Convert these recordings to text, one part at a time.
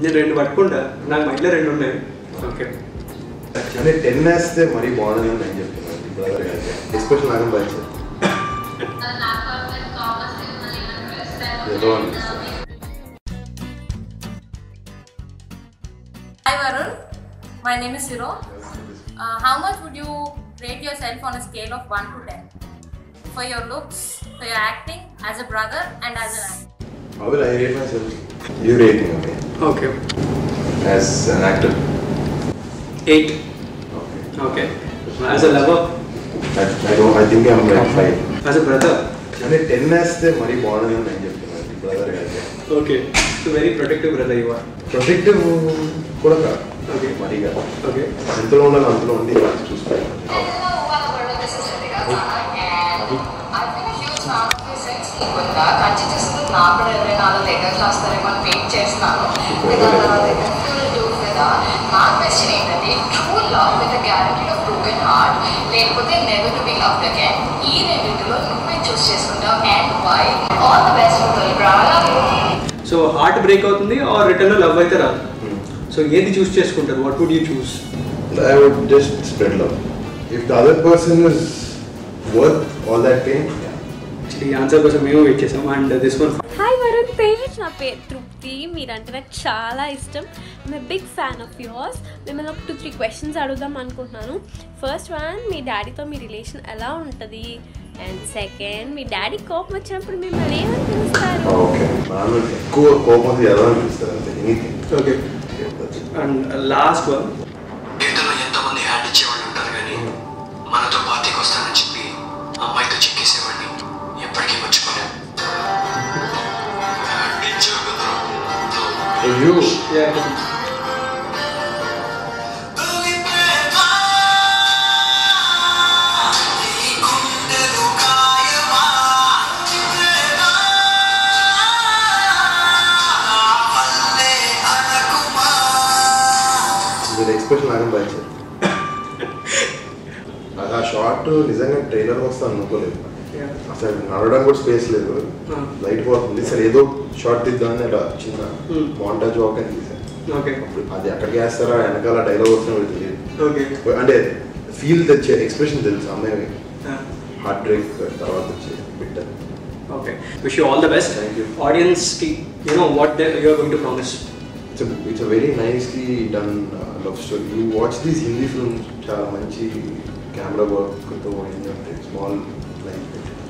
నేను రెండు పట్టుకుంటా నాకు మైండ్లో రెండు ఉన్నాయి ఓకే అంటే టెన్ వేస్తే మరీ బాగుండదని నేను చెప్తున్నాను బ్రదర్ గారికి ఎస్పెషల్ నాకు బాగా సార్ ఏదో అనిపిస్తుంది Hi Varun, my name is Siro. Uh, how much would you rate yourself on a scale of 1 to 10 for your looks, for your acting, as a brother, and as an actor? How will I rate myself? You rating me okay as an actor. Eight Okay. Okay as a lover I, I don't. I think I'm like five. As a brother అంటే ten వేస్తే మరీ బాగుండదని నేను చెప్తున్నాను brother గారికి okay so very protective brother you are protective కూడా కాదు Okay. మరీ కాదు ఓకే ఎంతలో ఉండాలి అంతలో ఉండి చూసుకోవాలి కంచి చేస్తుంది నాకు కూడా ఇరవై నాలుగు దగ్గర చేస్తారేమో అని వెయిట్ చేస్తున్నాను దాని తర్వాత డూ కదా నా క్వశ్చన్ ఏంటంటే true love with guarantee of broken heart లేకపోతే never to be love again ఈ రెండింటిలో నువ్వే చూస్ చేసుకుంటావు and why all the best తొలి ప్రాణాలు సో హార్ట్ బ్రేక్ అవుతుంది ఆర్ రిటర్న్ లవ్ అయితే రాదు సో ఏది చూస్ చేసుకుంటారు what would you choose I would just spread love. If the other person is worth all that pain, yeah. ఈ answer కోసం మేము వెయిట్ చేసాం and this one hi Varun Tej నా పేరు తృప్తి మీరంటే నాకు చాలా ఇష్టం I'm big fan of yours మిమ్మల్ని ఒక టూ త్రీ క్వశ్చన్స్ అడుగుదాం అనుకుంటున్నాను ఫస్ట్ వన్ మీ డాడీతో మీ రిలేషన్ ఎలా ఉంటుంది అండ్ సెకండ్ మీ డాడీ కోపం వచ్చినప్పుడు మిమ్మల్ని ఏమని పిలుస్తారు ఓకే నాన్న ఎక్కువ కోపం ఎలా అనిపిస్తుంది అంతే anything okay and last one జీవితంలో ఎంతో మంది హ్యాండ్ ఇచ్చేవాళ్ళు ఉంటారు కానీ మనతో పార్టీకి వస్తానని చెప్పి అమ్మాయితో చిక్కేసేవాడిని ఎప్పటికీ మర్చిపోలేం హ్యాండ్ ఇచ్చావు కదరా. యూ తొలి ప్రేమ, నీ గుండెలు గాయమా, ప్రేమ, వల్లే అనకుమా. మీరు ఎక్స్ప్రెషన్ లాగా బాగా సార్ అది ఆ షార్ట్ నిజంగా ట్రైలర్ వస్తాను అనుకోలేదు అసలు నడవడానికి కూడా స్పేస్ లేదు Hmm. లైట్ పోతుంది సరే ఏదో షార్ట్ తీద్దామని అలా చిన్న Hmm. మాంటాజ్ వాక్ అని తీసాను ఓకే అప్పుడు అది ఎక్కడికి వేస్తారా వెనకాల డైలాగ్ వస్తుందో తెలియదు ఓకే అంటే ఫీల్ తెచ్చే ఎక్స్ప్రెషన్ తెలుసు అమ్మాయి హార్ట్ బ్రేక్ తర్వాత వచ్చే బిట్ అది okay wish you all the best Thank you. ఆడియన్స్కి you know what they you're going to promise it's it's very nicely done love story you watch these Hindi films చాలా మంచి camera వర్క్తో ఏంటంటే small life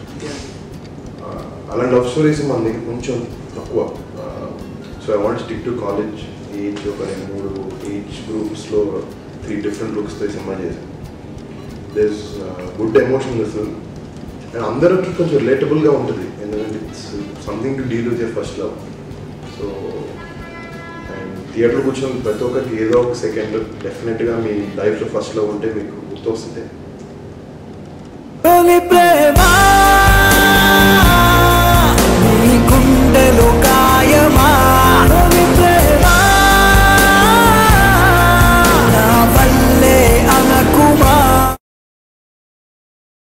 అలాంటి love stories మన దగ్గర కొంచెం తక్కువ so I want stick to college age ఒక రెండు మూడు ఏజ్ గ్రూప్స్లో త్రీ డిఫరెంట్ లుక్స్తో సినిమా చేశాను this good emotion film and అందరికీ కొంచెం రిలేటబుల్గా ఉంటుంది ఎందుకంటే it's something to deal with your first love so and థియేటర్లో కూర్చొని ప్రతి ఒక్కరికి ఏదో ఒక సెకండ్ డెఫినెట్గా మీ లైఫ్లో ఫస్ట్ లవ్ ఉంటే మీకు గుర్తొస్తుంది